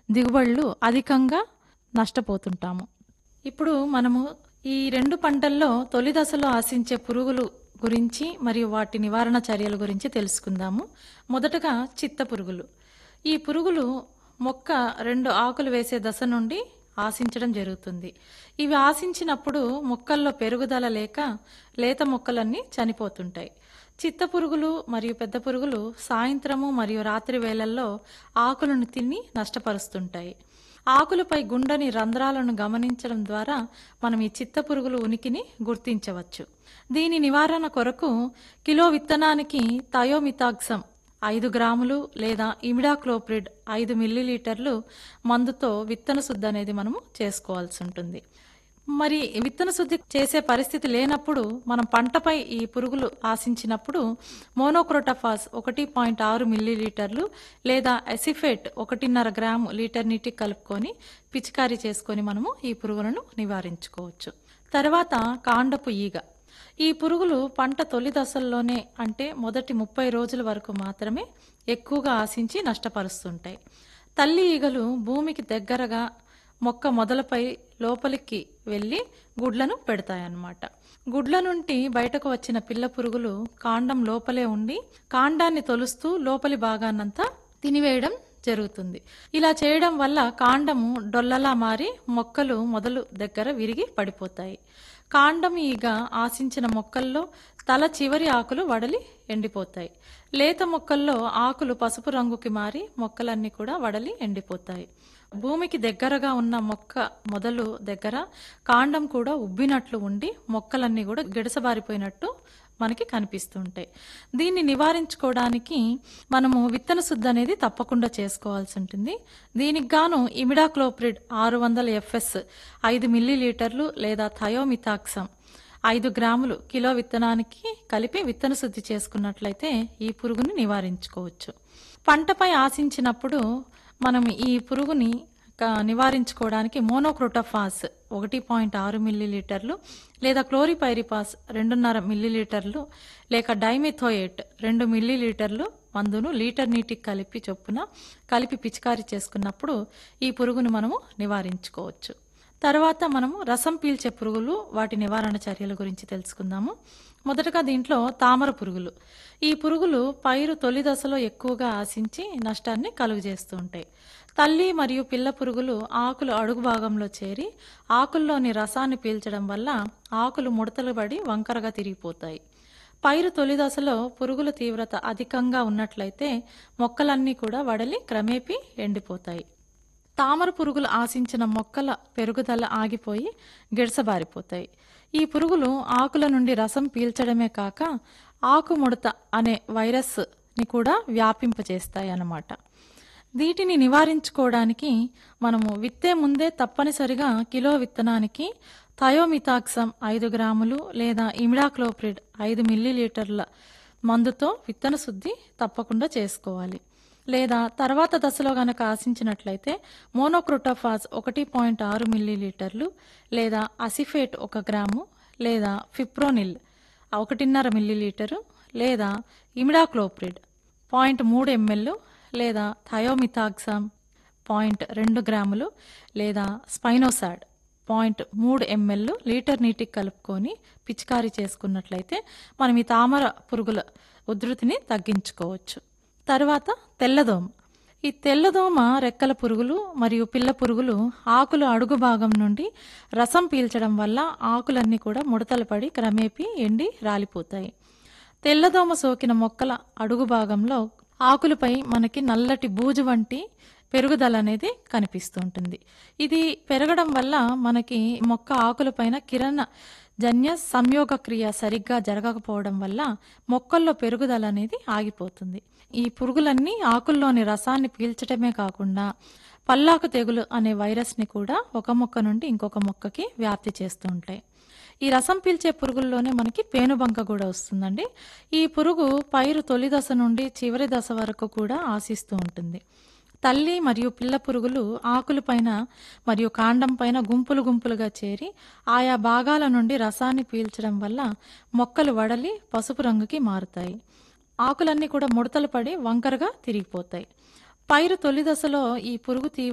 దిగుబడులు అధికంగా నష్టపోతుంటాము ఇప్పుడు మనము ఈ రెండు పంటల్లో తొలి దశలో ఆశించే పురుగులు గురించి మరియు వాటి నివారణ చర్యల గురించి తెలుసుకుందాము మొదటగా చిత్త పురుగులు ఈ పురుగులు మొక్క రెండు ఆకులు వేసే దశ నుండి ఆశించడం జరుగుతుంది ఇవి ఆశించినప్పుడు మొక్కల్లో పెరుగుదల లేక లేత మొక్కలన్నీ చనిపోతుంటాయి చిత్త పురుగులు మరియు పెద్ద పురుగులు సాయంత్రము మరియు రాత్రి వేళల్లో ఆకులను తిని నష్టపరుస్తుంటాయి ఆకులపై గుండని రంధ్రాలను గమనించడం ద్వారా మనం ఈ చిత్త పురుగుల ఉనికిని గుర్తించవచ్చు దీని నివారణ కొరకు కిలో విత్తనానికి థయోమితాక్సం ఐదు గ్రాములు లేదా ఇమిడాక్లోప్రిడ్ ఐదు మిల్లీలీటర్లు మందుతో విత్తన శుద్ధి అనేది మనము చేసుకోవాల్సి ఉంటుంది మరి విత్తన శుద్ధి చేసే పరిస్థితి లేనప్పుడు మనం పంటపై ఈ పురుగులు ఆశించినప్పుడు మోనోక్రోటఫాస్ ఒకటి పాయింట్ ఆరు మిల్లీలీటర్లు లేదా ఎసిఫేట్ ఒకటిన్నర గ్రాము లీటర్ నీటికి కలుపుకొని పిచికారీ చేసుకొని మనము ఈ పురుగులను నివారించుకోవచ్చు తర్వాత కాండపు ఈగ ఈ పురుగులు పంట తొలి దశల్లోనే అంటే మొదటి ముప్పై రోజుల వరకు మాత్రమే ఎక్కువగా ఆశించి నష్టపరుస్తుంటాయి తల్లి ఈగలు భూమికి దగ్గరగా మొక్క మొదలపై లోపలికి వెళ్ళి గుడ్లను పెడతాయన్నమాట గుడ్ల నుండి బయటకు వచ్చిన పిల్ల పురుగులు కాండం లోపలే ఉండి కాండాన్ని తొలుస్తూ లోపలి భాగాన్నంతా తినివేయడం జరుగుతుంది ఇలా చేయడం వల్ల కాండము డొల్లలా మారి మొక్కలు మొదలు దగ్గర విరిగి పడిపోతాయి కాండం ఈగ ఆశించిన మొక్కల్లో తల చివరి ఆకులు వడలి ఎండిపోతాయి లేత మొక్కల్లో ఆకులు పసుపు రంగుకి మారి మొక్కలన్నీ కూడా వడలి ఎండిపోతాయి భూమికి దగ్గరగా ఉన్న మొక్క మొదలు దగ్గర కాండం కూడా ఉబ్బినట్లు ఉండి మొక్కలన్నీ కూడా గిడసబారిపోయినట్టు మనకి కనిపిస్తుంటాయి దీన్ని నివారించుకోవడానికి మనము విత్తన శుద్ధి అనేది తప్పకుండా చేసుకోవాల్సి ఉంటుంది దీనికి గాను ఇమిడాక్లోప్రిడ్ ఆరు వందల ఎఫ్ఎస్ ఐదు మిల్లీలీటర్లు లేదా థయోమిథాక్సం ఐదు గ్రాములు కిలో విత్తనానికి కలిపి విత్తన శుద్ధి చేసుకున్నట్లయితే ఈ పురుగుని నివారించుకోవచ్చు పంటపై ఆశించినప్పుడు మనం ఈ పురుగుని క- నివారించుకోవడానికి మోనోక్రోటోఫాస్ ఒకటి పాయింట్ ఆరు మిల్లీలీటర్లు లేదా క్లోరిపైరిపాస్ రెండున్నర మిల్లీలీటర్లు లేక డైమిథోయేట్ రెండు మిల్లీలీటర్లు మందును లీటర్ నీటికి కలిపి చొప్పున కలిపి పిచికారీ చేసుకున్నప్పుడు ఈ పురుగును మనము నివారించుకోవచ్చు తర్వాత మనము రసం పీల్చే పురుగులు వాటి నివారణ చర్యల గురించి తెలుసుకుందాము మొదటగా దీంట్లో తామర పురుగులు ఈ పురుగులు పైరు తొలి దశలో ఎక్కువగా ఆశించి నష్టాన్ని కలుగజేస్తూ ఉంటాయి తల్లి మరియు పిల్ల పురుగులు ఆకులు అడుగు భాగంలో చేరి ఆకుల్లోని రసాన్ని పీల్చడం వల్ల ఆకులు ముడతలు పడి వంకరగా తిరిగిపోతాయి పైరు తొలి దశలో పురుగుల తీవ్రత అధికంగా ఉన్నట్లయితే మొక్కలన్నీ కూడా వడలి క్రమేపీ ఎండిపోతాయి తామర పురుగులు ఆశించిన మొక్కల పెరుగుదల ఆగిపోయి గిడసబారిపోతాయి ఈ పురుగులు ఆకుల నుండి రసం పీల్చడమే కాక ఆకుముడత అనే వైరస్ ని కూడా వ్యాపింపచేస్తాయి అన్నమాట వీటిని నివారించుకోవడానికి మనము విత్తే ముందే తప్పనిసరిగా కిలో విత్తనానికి థయోమితాక్సం ఐదు గ్రాములు లేదా ఇమిడాక్లోప్రిడ్ ఐదు మిల్లీలీటర్ల మందుతో విత్తన శుద్ధి తప్పకుండా చేసుకోవాలి లేదా తర్వాత దశలో గనక ఆశించినట్లయితే మోనోక్రోటోఫాస్ ఒకటి పాయింట్ ఆరు మిల్లీలీటర్లు లేదా అసిఫేట్ ఒక గ్రాము లేదా ఫిప్రోనిల్ ఒకటిన్నర మిల్లీలీటరు లేదా ఇమిడాక్లోప్రిడ్ పాయింట్ మూడు ఎంఎల్ లేదా థయోమిథాక్సామ్ పాయింట్ రెండు గ్రాములు లేదా స్పైనోసాడ్ పాయింట్ మూడు ఎంఎల్ లీటర్ నీటికి కలుపుకొని పిచికారీ చేసుకున్నట్లయితే మనం ఈ తామర పురుగుల ఉధృతిని తగ్గించుకోవచ్చు తర్వాత తెల్లదోమ ఈ తెల్లదోమ రెక్కల పురుగులు మరియు పిల్ల పురుగులు ఆకుల అడుగు భాగం నుండి రసం పీల్చడం వల్ల ఆకులన్నీ కూడా ముడతలు పడి క్రమేపీ ఎండి రాలిపోతాయి తెల్లదోమ సోకిన మొక్కల అడుగు భాగంలో ఆకులపై మనకి నల్లటి బూజు వంటి పెరుగుదల అనేది కనిపిస్తూ ఉంటుంది ఇది పెరగడం వల్ల మనకి మొక్క ఆకులపైన కిరణ జన్య సంయోగ క్రియ సరిగ్గా జరగకపోవడం వల్ల మొక్కల్లో పెరుగుదల అనేది ఆగిపోతుంది ఈ పురుగులన్నీ ఆకుల్లోని రసాన్ని పీల్చడమే కాకుండా పల్లాకు తెగులు అనే వైరస్ని కూడా ఒక మొక్క నుండి ఇంకొక మొక్కకి వ్యాప్తి చేస్తూ ఉంటాయి ఈ రసం పీల్చే పురుగుల్లోనే మనకి పేనుబంక కూడా వస్తుందండి ఈ పురుగు పైరు తొలి దశ నుండి చివరి దశ వరకు కూడా ఆశిస్తూ ఉంటుంది తల్లి మరియు పిల్ల పురుగులు ఆకులపైన మరియు కాండం పైన గుంపులు గుంపులుగా చేరి ఆయా భాగాల నుండి రసాన్ని పీల్చడం వల్ల మొక్కలు వడలి పసుపు రంగుకి మారుతాయి ఆకులన్నీ కూడా ముడతలు పడి వంకరగా తిరిగిపోతాయి పైరు తొలి దశలో ఈ పురుగు తీవ్ర